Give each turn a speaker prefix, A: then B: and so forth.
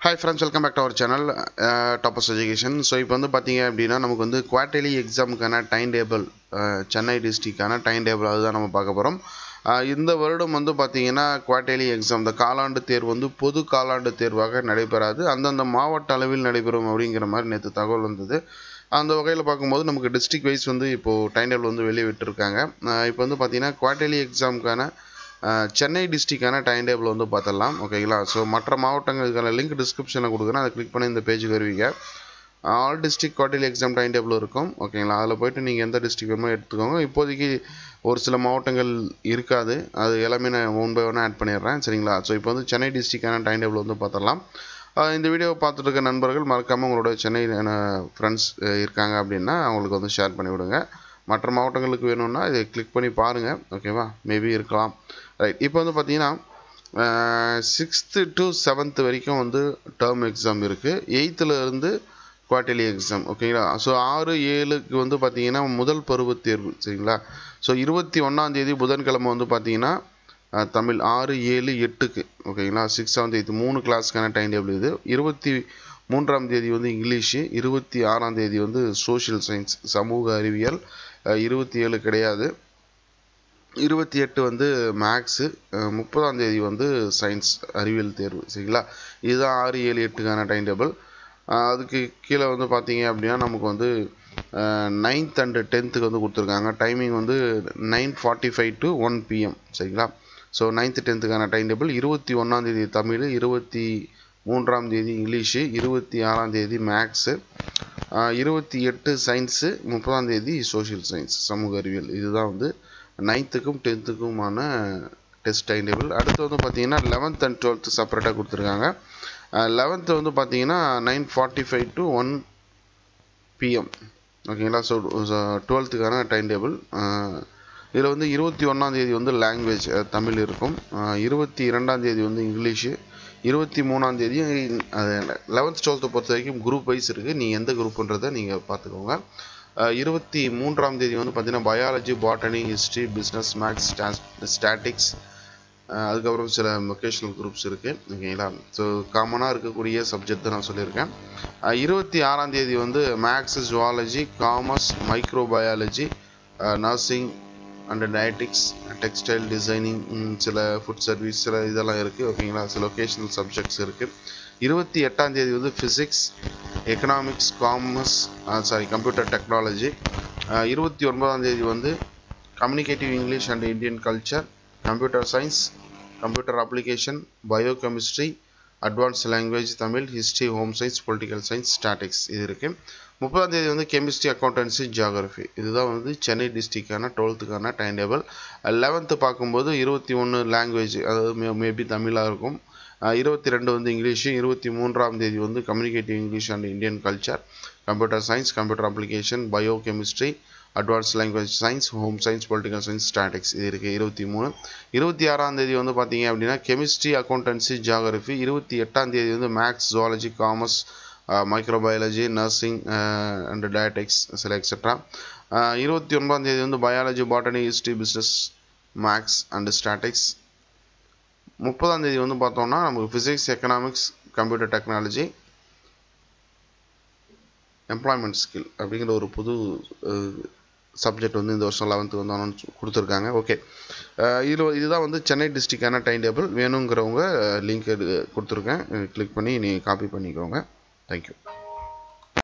A: hi friends welcome back to our channel Toppers education so இப்போ வந்து பார்த்தீங்க அப்படின்னா நமக்கு வந்து குவார்டர்லி எக்ஸாமுக்கான டைம் டேபிள் சென்னை டிஸ்ட்ரிக்டான டைம் டேபிள் அதுதான் நம்ம பார்க்க போகிறோம் இந்த வருடம் வந்து பார்த்தீங்கன்னா குவார்டர்லி எக்ஸாம் இந்த காலாண்டு தேர்வு வந்து பொது காலாண்டு தேர்வாக நடைபெறாது அந்தந்த மாவட்ட அளவில் நடைபெறும் அப்படிங்கிற மாதிரி நேற்று தகவல் வந்தது அந்த வகையில் பார்க்கும்போது நமக்கு டிஸ்ட்ரிக்ட் வைஸ் வந்து இப்போது டைம் டேபிள் வந்து வெளியே விட்டுருக்காங்க இப்போ வந்து பார்த்தீங்கன்னா குவார்டர்லி எக்ஸாமுக்கான சென்னை டிஸ்ட்ரிக்டான டைம் டேபிள் வந்து பார்த்துடலாம் ஓகேங்களா ஸோ மற்ற மாவட்டங்களுக்கான லிங்க் டிஸ்கிரிப்ஷனில் கொடுக்குறேன் அதை கிளிக் பண்ணி இந்த பேஜுக்கு வருவீங்க all district quarterly exam time table இருக்கும் ஓகேங்களா அதில் போய்ட்டு நீங்கள் எந்த டிஸ்ட்ரிக்ட் வேணுமோ எடுத்துக்கோங்க இப்போதைக்கு ஒரு சில மாவட்டங்கள் இருக்காது அது எல்லாமே நான் ஒன் பை ஒன்னாக ஆட் பண்ணிடுறேன் சரிங்களா ஸோ இப்போ வந்து சென்னை டிஸ்ட்ரிக்டான டைம் டேபிள் வந்து பார்த்துடலாம் இந்த வீடியோவை பார்த்துட்டு இருக்க நண்பர்கள் மறக்காமல் உங்களோட சென்னை ஃப்ரெண்ட்ஸ் இருக்காங்க அப்படின்னா அவங்களுக்கு வந்து ஷேர் பண்ணி விடுங்க மற்ற மாவட்டங்களுக்கு வேணும்னா இதை கிளிக் பண்ணி பாருங்கள் ஓகேவா மேபி இருக்கலாம் ரைட் இப்போ வந்து பார்த்தீங்கன்னா சிக்ஸ்த்து டு செவன்த்து வரைக்கும் வந்து டேர்ம் எக்ஸாம் இருக்குது எயித்தில் இருந்து குவார்டர்லி எக்ஸாம் ஓகேங்களா ஸோ ஆறு ஏழுக்கு வந்து பார்த்தீங்கன்னா முதல் பருவத் தேர்வு சரிங்களா ஸோ இருபத்தி ஒன்றாந்தேதி புதன்கிழமை வந்து பார்த்தீங்கன்னா தமிழ் ஆறு ஏழு எட்டுக்கு ஓகேங்களா சிக்ஸ் செவன்த் எயித்து மூணு கிளாஸ்க்கான டைம் டேபிள் இது இருபத்தி மூன்றாம் தேதி வந்து இங்கிலீஷு இருபத்தி ஆறாம் தேதி வந்து சோஷியல் சயின்ஸ் சமூக அறிவியல் இருபத்தி ஏழு கிடையாது இருபத்தி எட்டு வந்து மேக்ஸு முப்பதாம் தேதி வந்து சயின்ஸ் அறிவியல் தேர்வு சரிங்களா இதுதான் ஆறு ஏழு எட்டுக்கான டைம் டேபிள் அதுக்கு கீழே வந்து பார்த்தீங்க அப்படின்னா நமக்கு வந்து நைன்த் அண்டு டென்த்துக்கு வந்து கொடுத்துருக்காங்க டைமிங் வந்து nine forty five to one PM சரிங்களா ஸோ நைன்த்து டென்த்துக்கான டைம் டேபிள் இருபத்தி ஒன்றாந்தேதி தமிழ் இருபத்தி மூன்றாம் தேதி இங்கிலீஷு இருபத்தி ஆறாம் தேதி மேக்ஸு இருபத்தி எட்டு சயின்ஸு முப்பதாம் தேதி சோஷியல் சயின்ஸ் சமூக அறிவியல் இதுதான் வந்து நைன்த்துக்கும் டென்த்துக்குமான டெஸ்ட் டைம் டேபிள் அடுத்து வந்து பார்த்தீங்கன்னா லெவன்த் அண்ட் டுவெல்த்து செப்பரேட்டாக கொடுத்துருக்காங்க லெவன்த்து வந்து பார்த்தீங்கன்னா nine forty five to one PM ஓகேங்களா ஸோ டுவெல்த்துக்கான டைம் டேபிள் இதில் வந்து இருபத்தி ஒன்றாந்தேதி வந்து லாங்குவேஜ் தமிழ் இருக்கும் இருபத்தி இரண்டாந்தேதி வந்து இங்கிலீஷு இருபத்தி மூணாம் தேதி லெவன்த் டுவெல்த்தை பொறுத்த வரைக்கும் குரூப் வைஸ் இருக்குது நீங்கள் எந்த குரூப்புன்றதை நீங்கள் பார்த்துக்கோங்க இருபத்தி மூன்றாம் தேதி வந்து பார்த்தீங்கன்னா biology botany history business maths statics அதுக்கப்புறம் சில வொக்கேஷனல் குரூப்ஸ் இருக்குது ஓகேங்களா ஸோ காமனாக இருக்கக்கூடிய சப்ஜெக்ட் தான் நான் சொல்லியிருக்கேன் இருபத்தி ஆறாம் தேதி வந்து maths zoology commerce micro biology nursing and dietetics textile designing சில ஃபுட் சர்வீஸ் சில இதெல்லாம் இருக்குது ஓகேங்களா சில ஒகேஷ்னல் சப்ஜெக்ட்ஸ் இருக்குது இருபத்தி எட்டாம் தேதி வந்து physics economics commerce sorry computer technology இருபத்தி ஒன்பதாம் தேதி வந்து communicative English and Indian culture computer science computer application biochemistry advance language Tamil history home science political science statics இது இருக்குது முப்பதாம் தேதி வந்து கெமிஸ்ட்ரி அக்கௌண்டன்சி ஜியாகிரஃபி இதுதான் வந்து சென்னை டிஸ்ட்ரிக்டான டுவெல்த்துக்கான டைம் டேபிள் லெவன்த்து பார்க்கும்போது இருபத்தி ஒன்று லாங்குவேஜ் அதாவது மே மேபி தமிழாக இருக்கும் இருபத்தி ரெண்டு வந்து இங்கிலீஷு இருபத்தி மூன்றாம் தேதி வந்து communicative English and Indian culture computer science computer application bio chemistry advance language science home science political science statics இது இருக்குது இருபத்தி மூணு இருபத்தி ஆறாம் தேதி வந்து பார்த்தீங்க அப்படின்னா கெமிஸ்ட்ரி அக்கௌண்டன்சி ஜியாகிரஃபி இருபத்தி எட்டாம் தேதி வந்து maths zoology commerce microbiology nursing and dietetics சில எக்ஸட்ரா இருபத்தி ஒன்பதாம் தேதி வந்து biology botany history business maths and statics முப்பதாம் தேதி வந்து பார்த்தோம்னா நமக்கு physics economics computer technology employment skill அப்படிங்கிற ஒரு புது சப்ஜெக்ட் வந்து இந்த வருஷம் லெவன்த்து வந்து அனௌன்ஸ் கொடுத்துருக்காங்க ஓகே இதில் இதுதான் வந்து சென்னை டிஸ்ட்ரிக்டான டைம் டேபிள் வேணுங்கிறவங்க லிங்க் கொடுத்துருக்கேன் கிளிக் பண்ணி நீங்கள் காப்பி பண்ணிக்கோங்க தேங்க்யூ